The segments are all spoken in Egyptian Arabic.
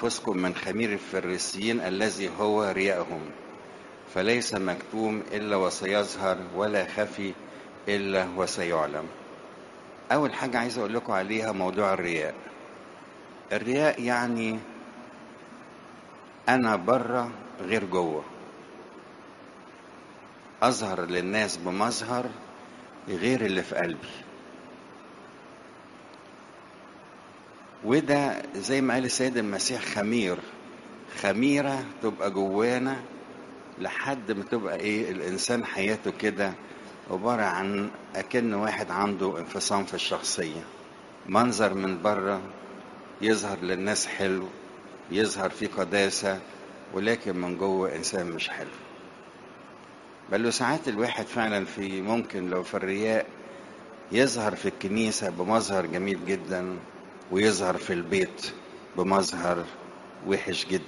أنفسكم من خمير الفريسيين الذي هو رياءهم فليس مكتوم إلا وسيظهر ولا خفي إلا وسيعلم أول حاجة عايز أقول لكم عليها موضوع الرياء الرياء يعني أنا بره غير جوه أظهر للناس بمظهر غير اللي في قلبي وده زي ما قال السيد المسيح خمير خميرة تبقى جوانا لحد ما تبقى ايه الانسان حياته كده عبارة عن اكن واحد عنده انفصام في الشخصية منظر من بره يظهر للناس حلو يظهر فيه قداسة ولكن من جوه انسان مش حلو بل له ساعات الواحد فعلا في ممكن لو في الرياء يظهر في الكنيسة بمظهر جميل جدا ويظهر في البيت بمظهر وحش جدا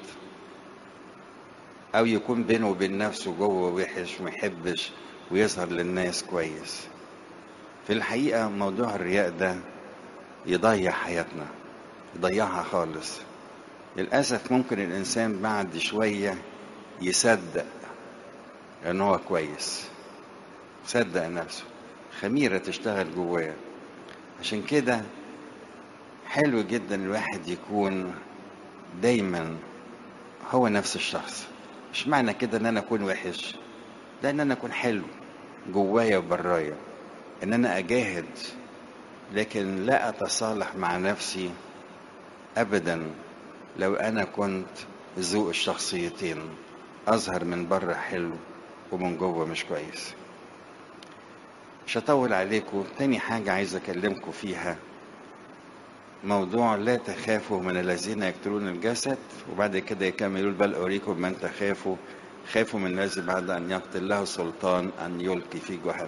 او يكون بينه وبين نفسه جوه وحش وما يحبش ويظهر للناس كويس في الحقيقة موضوع الرياء ده يضيع حياتنا يضيعها خالص للأسف ممكن الإنسان بعد شوية يصدق إن هو كويس صدق نفسه خميرة تشتغل جواه عشان كده حلو جدا الواحد يكون دايما هو نفس الشخص مش معنى كده ان انا اكون وحش ده ان انا اكون حلو جوايا وبرايا ان انا اجاهد لكن لا اتصالح مع نفسي ابدا لو انا كنت ذوق الشخصيتين اظهر من بره حلو ومن جوه مش كويس مش هطول عليكم تاني حاجة عايز اكلمكم فيها موضوع لا تخافوا من الذين يقتلون الجسد وبعد كده يكمل يقول بل أريكم من تخافوا خافوا من الذي بعد أن يقتل له سلطان أن يلقي في جهنم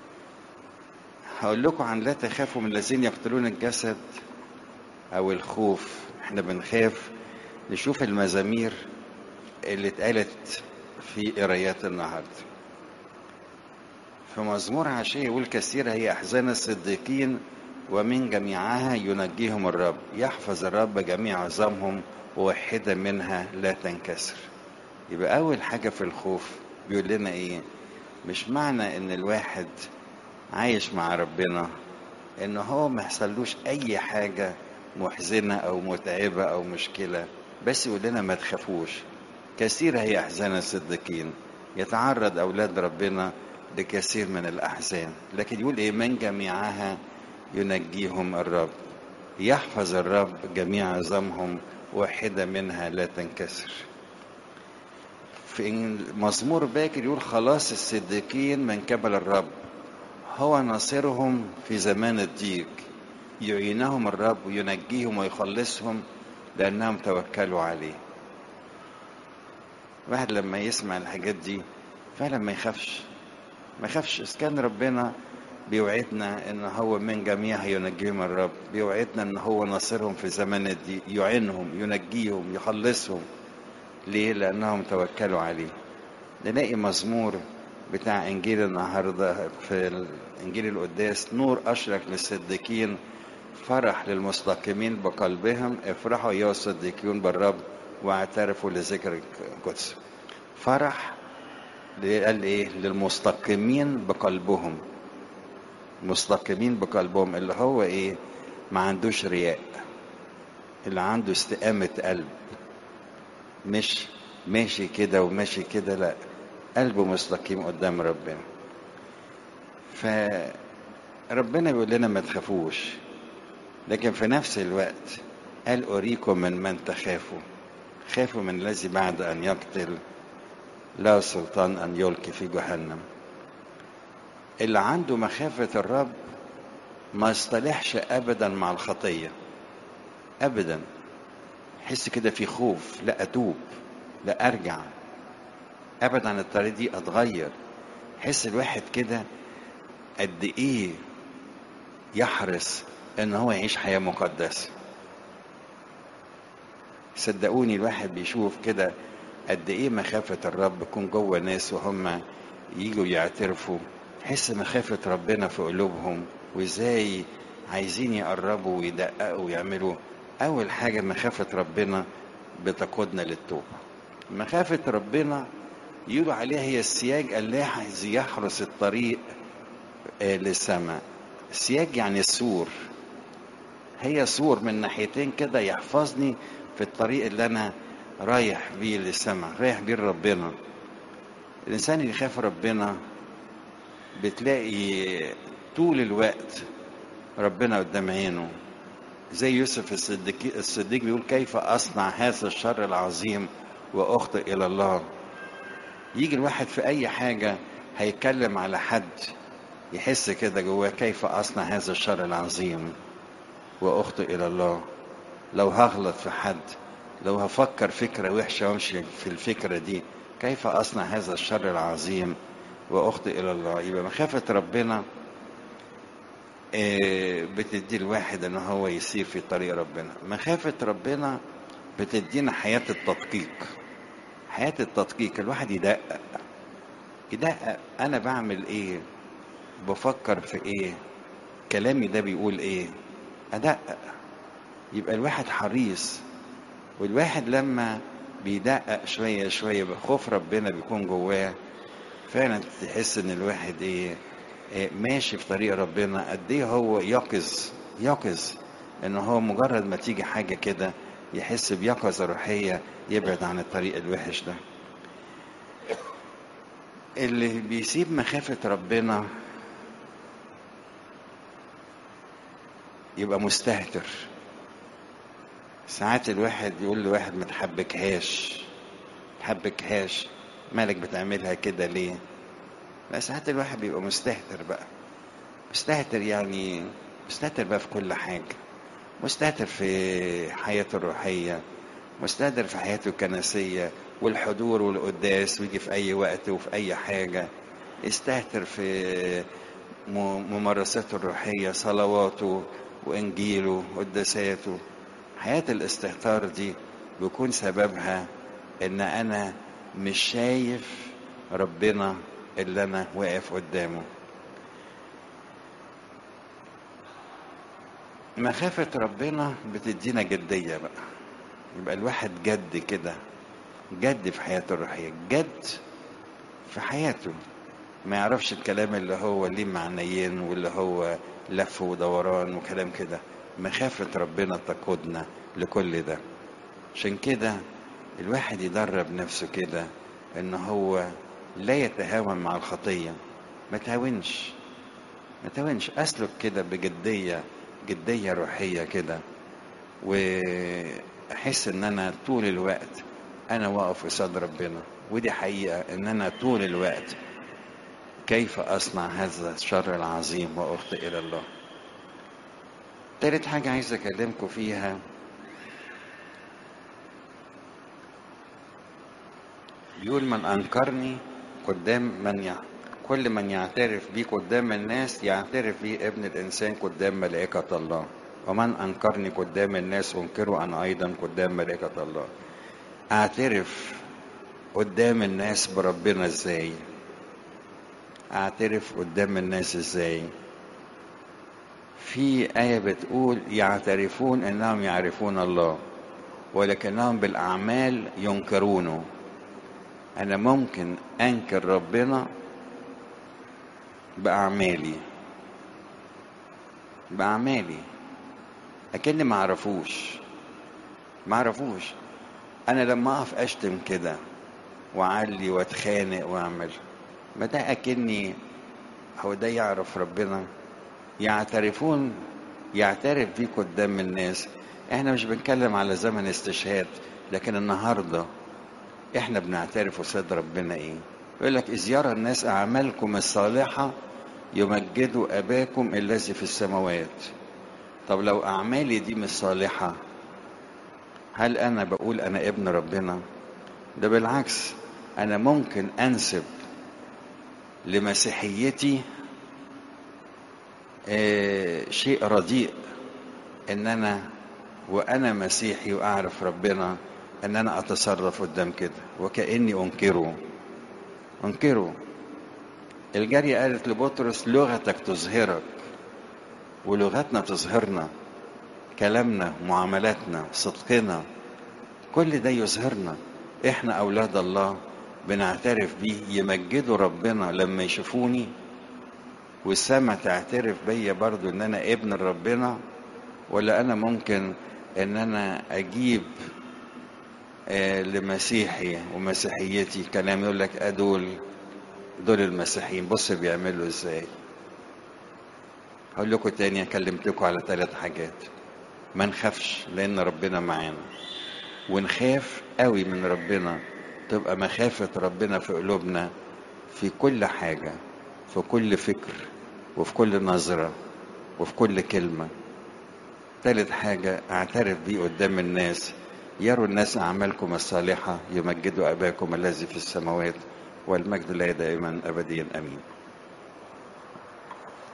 هقول لكم عن لا تخافوا من الذين يقتلون الجسد أو الخوف احنا بنخاف نشوف المزامير اللي اتقالت في قرايات النهارده في مزمور عشية يقول كثيرة هي أحزان الصديقين ومن جميعها ينجيهم الرب يحفظ الرب جميع عظامهم وواحدة منها لا تنكسر يبقى أول حاجة في الخوف بيقول لنا إيه مش معنى إن الواحد عايش مع ربنا إن هو ما يحصلوش أي حاجة محزنة أو متعبة أو مشكلة بس يقول لنا ما تخافوش كثيرة هي أحزان الصديقين يتعرض أولاد ربنا لكثير من الأحزان لكن يقول إيه من جميعها ينجيهم الرب يحفظ الرب جميع عظامهم واحدة منها لا تنكسر في مزمور باكر يقول خلاص الصديقين من قبل الرب هو ناصرهم في زمان الضيق يعينهم الرب وينجيهم ويخلصهم لأنهم توكلوا عليه واحد لما يسمع الحاجات دي فعلا ما يخافش ما يخافش إذا كان ربنا بيوعدنا ان هو من جميعها ينجيهم الرب بيوعدنا ان هو ناصرهم في زمان الضيق يعينهم ينجيهم يخلصهم ليه لانهم توكلوا عليه نلاقي مزمور بتاع انجيل النهارده في انجيل القداس نور اشرق للصديقين فرح للمستقيمين بقلبهم افرحوا ايها الصديقون بالرب واعترفوا لذكر القدس فرح قال ايه للمستقيمين بقلبهم مستقيمين بقلبهم اللي هو ايه ما عندوش رياء اللي عنده استقامة قلب مش ماشي كده وماشي كده لا قلبه مستقيم قدام ربنا فربنا بيقول لنا ما تخافوش لكن في نفس الوقت قال أريكم من من تخافوا خافوا من الذي بعد أن يقتل لا سلطان أن يلقي في جهنم اللي عنده مخافة الرب ما يصطلحش أبدا مع الخطية أبدا حس كده في خوف لا أتوب لا أرجع أبدا عن الطريق دي أتغير حس الواحد كده قد إيه يحرص إن هو يعيش حياة مقدسة صدقوني الواحد بيشوف كده قد إيه مخافة الرب يكون جوه ناس وهم يجوا يعترفوا تحس مخافة ربنا في قلوبهم وازاي عايزين يقربوا ويدققوا ويعملوا أول حاجة مخافة ربنا بتقودنا للتوبة مخافة ربنا يقولوا عليها هي السياج الذي يحرس الطريق للسماء السياج يعني السور هي سور من ناحيتين كده يحفظني في الطريق اللي انا رايح بيه للسماء رايح بيه لربنا الانسان اللي يخاف ربنا بتلاقي طول الوقت ربنا قدام عينه زي يوسف الصديق الصديق بيقول كيف اصنع هذا الشر العظيم واخطئ الى الله يجي الواحد في اي حاجه هيتكلم على حد يحس كده جواه كيف اصنع هذا الشر العظيم واخطئ الى الله لو هغلط في حد لو هفكر فكره وحشه وامشي في الفكره دي كيف اصنع هذا الشر العظيم واخطئ الى الله يبقى مخافه ربنا بتدي الواحد ان هو يسير في طريق ربنا مخافه ربنا بتدينا حياه التدقيق حياه التدقيق الواحد يدقق يدقق انا بعمل ايه بفكر في ايه كلامي ده بيقول ايه ادقق يبقى الواحد حريص والواحد لما بيدقق شوية شوية بخوف ربنا بيكون جواه فعلا تحس ان الواحد ايه, إيه ماشي في طريق ربنا قد ايه هو يقظ يقظ ان هو مجرد ما تيجي حاجة كده يحس بيقظة روحية يبعد عن الطريق الوحش ده اللي بيسيب مخافة ربنا يبقى مستهتر ساعات الواحد يقول لواحد ما تحبكهاش تحبكهاش مالك بتعملها كده ليه لا ساعات الواحد بيبقى مستهتر بقى مستهتر يعني مستهتر بقى في كل حاجة مستهتر في حياته الروحية مستهتر في حياته الكنسية والحضور والقداس ويجي في أي وقت وفي أي حاجة استهتر في ممارساته الروحية صلواته وإنجيله وقداساته حياة الاستهتار دي بيكون سببها إن أنا مش شايف ربنا اللي أنا واقف قدامه مخافة ربنا بتدينا جدية بقى يبقى الواحد جد كده جد في حياته الروحية جد في حياته ما يعرفش الكلام اللي هو ليه معنيين واللي هو لف ودوران وكلام كده مخافة ربنا تقودنا لكل ده عشان كده الواحد يدرب نفسه كده ان هو لا يتهاون مع الخطية ما تهاونش ما تهاونش اسلك كده بجدية جدية روحية كده واحس ان انا طول الوقت انا واقف قصاد ربنا ودي حقيقة ان انا طول الوقت كيف اصنع هذا الشر العظيم واخطئ الى الله تالت حاجة عايز اكلمكم فيها بيقول من انكرني قدام من يع... كل من يعترف بي قدام الناس يعترف بي ابن الانسان قدام ملائكة الله ومن انكرني قدام الناس انكره انا ايضا قدام ملائكة الله اعترف قدام الناس بربنا ازاي اعترف قدام الناس ازاي في آية بتقول يعترفون انهم يعرفون الله ولكنهم بالاعمال ينكرونه انا ممكن انكر ربنا باعمالي باعمالي اكني ما اعرفوش ما اعرفوش انا لما اقف اشتم كده واعلي واتخانق واعمل ما ده اكني هو ده يعرف ربنا يعترفون يعترف بيه قدام الناس احنا مش بنتكلم على زمن استشهاد لكن النهارده احنا بنعترف قصاد ربنا ايه يقول لك اذ يرى الناس اعمالكم الصالحه يمجدوا اباكم الذي في السماوات طب لو اعمالي دي مش صالحه هل انا بقول انا ابن ربنا ده بالعكس انا ممكن انسب لمسيحيتي آه شيء رديء ان انا وانا مسيحي واعرف ربنا ان انا اتصرف قدام كده وكاني انكره انكره الجارية قالت لبطرس لغتك تظهرك ولغتنا تظهرنا كلامنا معاملاتنا صدقنا كل ده يظهرنا احنا اولاد الله بنعترف بيه يمجدوا ربنا لما يشوفوني والسما تعترف بيا برضو ان انا ابن ربنا ولا انا ممكن ان انا اجيب آه لمسيحي ومسيحيتي كلام يقول لك ادول دول المسيحيين بص بيعملوا ازاي هقول لكم تاني كلمتكم على ثلاث حاجات ما نخافش لان ربنا معانا ونخاف قوي من ربنا تبقى مخافة ربنا في قلوبنا في كل حاجة في كل فكر وفي كل نظرة وفي كل كلمة ثالث حاجة اعترف بيه قدام الناس يروا الناس أعمالكم الصالحة يمجدوا أباكم الذي في السماوات والمجد لا دائما أبديا أمين